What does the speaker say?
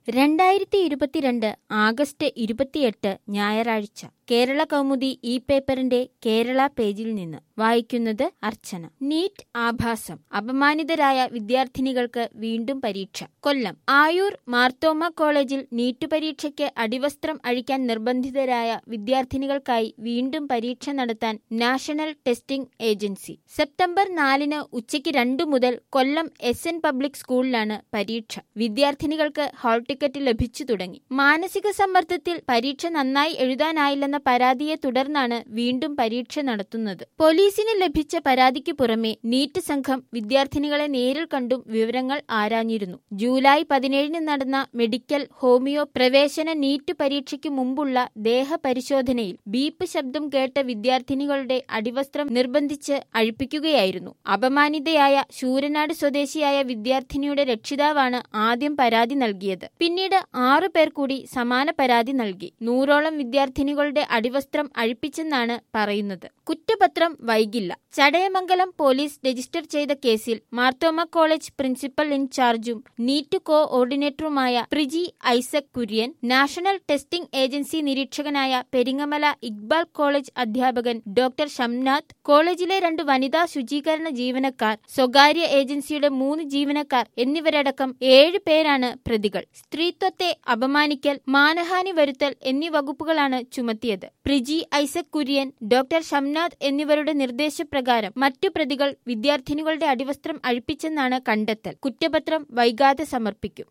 രണ്ടായിരത്തി ഇരുപത്തിരണ്ട് ആഗസ്റ്റ് ഇരുപത്തിയെട്ട് ഞായറാഴ്ച കേരള കൗമുദി ഈ പേപ്പറിന്റെ കേരള പേജിൽ നിന്ന് വായിക്കുന്നത് അർച്ചന നീറ്റ് ആഭാസം അപമാനിതരായ വിദ്യാർത്ഥിനികൾക്ക് വീണ്ടും പരീക്ഷ കൊല്ലം ആയൂർ മാർത്തോമ കോളേജിൽ നീറ്റ് പരീക്ഷയ്ക്ക് അടിവസ്ത്രം അഴിക്കാൻ നിർബന്ധിതരായ വിദ്യാർത്ഥിനികൾക്കായി വീണ്ടും പരീക്ഷ നടത്താൻ നാഷണൽ ടെസ്റ്റിംഗ് ഏജൻസി സെപ്റ്റംബർ നാലിന് ഉച്ചയ്ക്ക് രണ്ടു മുതൽ കൊല്ലം എസ് എൻ പബ്ലിക് സ്കൂളിലാണ് പരീക്ഷ വിദ്യാർത്ഥിനികൾക്ക് ഹാൾ ടിക്കറ്റ് ലഭിച്ചു തുടങ്ങി മാനസിക സമ്മർദ്ദത്തിൽ പരീക്ഷ നന്നായി എഴുതാനായില്ലെന്ന പരാതിയെ തുടർന്നാണ് വീണ്ടും പരീക്ഷ നടത്തുന്നത് പോലീസിന് ലഭിച്ച പരാതിക്ക് പുറമെ നീറ്റ് സംഘം വിദ്യാർത്ഥിനികളെ നേരിൽ കണ്ടും വിവരങ്ങൾ ആരാഞ്ഞിരുന്നു ജൂലൈ പതിനേഴിന് നടന്ന മെഡിക്കൽ ഹോമിയോ പ്രവേശന നീറ്റ് പരീക്ഷയ്ക്ക് മുമ്പുള്ള ദേഹപരിശോധനയിൽ ബീപ്പ് ശബ്ദം കേട്ട വിദ്യാർത്ഥിനികളുടെ അടിവസ്ത്രം നിർബന്ധിച്ച് അഴിപ്പിക്കുകയായിരുന്നു അപമാനിതയായ ശൂരനാട് സ്വദേശിയായ വിദ്യാർത്ഥിനിയുടെ രക്ഷിതാവാണ് ആദ്യം പരാതി നൽകിയത് പിന്നീട് ആറു പേർ കൂടി സമാന പരാതി നൽകി നൂറോളം വിദ്യാർത്ഥിനികളുടെ അടിവസ്ത്രം അഴിപ്പിച്ചെന്നാണ് പറയുന്നത് കുറ്റപത്രം വൈകില്ല ചടയമംഗലം പോലീസ് രജിസ്റ്റർ ചെയ്ത കേസിൽ മാർത്തോമ കോളേജ് പ്രിൻസിപ്പൽ ഇൻചാർജും നീറ്റ് കോ ഓർഡിനേറ്ററുമായ Priji Isaac Kurian national testing agency നിരീക്ഷകനായ പെരിങ്ങമല ഇക്ബാൽ കോളേജ് അധ്യാപകൻ ഡോക്ടർ ഷംനാഥ് കോളേജിലെ രണ്ട് വനിതാ ശുചീകരണ ജീവനക്കാർ സ്വകാര്യ ഏജൻസിയുടെ മൂന്ന് ജീവനക്കാർ എന്നിവരടക്കം ഏഴ് പേരാണ് പ്രതികൾ സ്ത്രീത്വത്തെ അപമാനിക്കൽ മാനഹാനി വരുത്തൽ എന്നീ വകുപ്പുകളാണ് ചുമത്തിയത് പ്രിജി ഐസക് കുര്യൻ ഡോക്ടർ ഷംനാഥ് എന്നിവരുടെ നിർദ്ദേശപ്രകാരം മറ്റു പ്രതികൾ വിദ്യാർത്ഥിനികളുടെ അടിവസ്ത്രം അഴിപ്പിച്ചെന്നാണ് കണ്ടെത്തൽ കുറ്റപത്രം വൈകാതെ സമർപ്പിക്കും